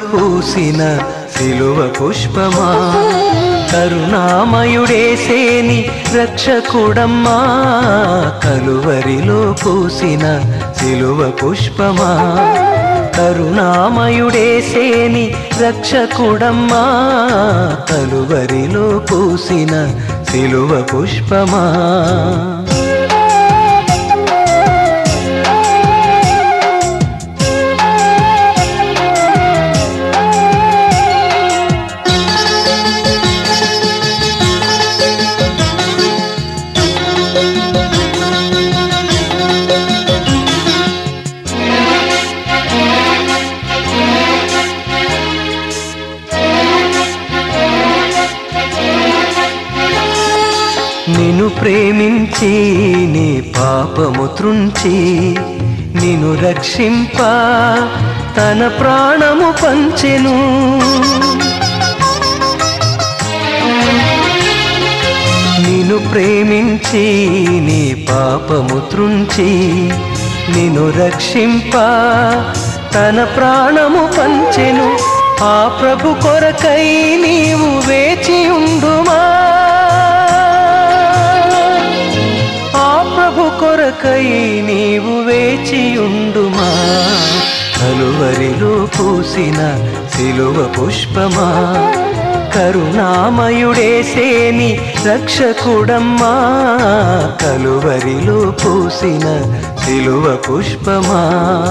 పూసిన సిలువ పుష్పమా కరుణామయుడేసేని రక్షకుడమ్మా కలువరిలో పూసిన సిలువ పుష్పమా కరుణామయుడేసేని రక్షకుడమ్మా కలువరిలో పూసిన సిలువ పుష్పమా నిన్ను ప్రేమించి నీ పాపము త్రుంచి నిన్ను రక్షింప తన ప్రాణము పంచెను నిన్ను ప్రేమించి నీ పాపము త్రుంచి నిన్ను రక్షింప తన ప్రాణము పంచెను ఆ ప్రభు కొరకై నీవు వేచి ఉండుమా ఆ ప్రభు కొరకై నీవు వేచి ఉండుమా కలువరిలో పూసిన సిలువ పుష్పమా కరుణామయుడేసేని రక్షకుడమ్మా కలువరిలో పూసిన సిలువ పుష్పమా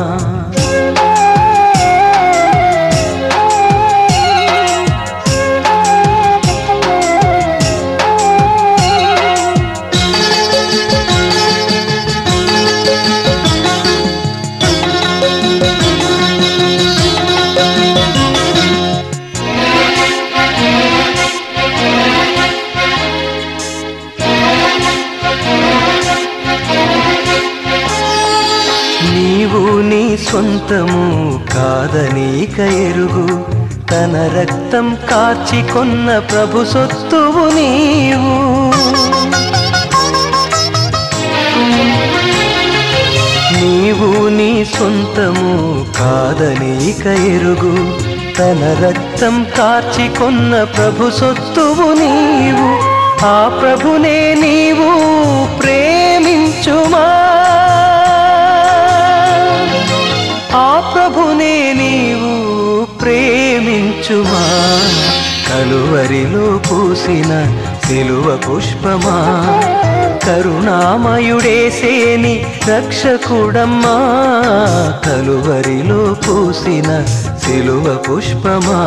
నీవు నీ సొంతము కాదనీక ఎరుగు తన రక్తం కాచి కొన్న ప్రభు సొత్తువు నీవు నీవు నీ సొంతము కాదనీక ఎరుగు తన రక్తం కాచి కొన్న ప్రభు సొత్తువు నీవు ఆ ప్రభునే నీవు ప్రేమించుమా ఆ ప్రభునే నీవు ప్రేమించుమా కలువరిలో పూసిన సిలువ పుష్పమా కరుణామయుడేసేని రక్షకుడమ్మా కలువరిలో పూసిన సిలువ పుష్పమా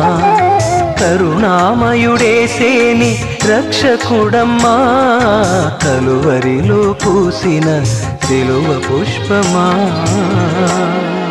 కరుణామయుడేసేని రక్షకుడమ్మా కలువరిలో పూసిన సిలువ పుష్పమా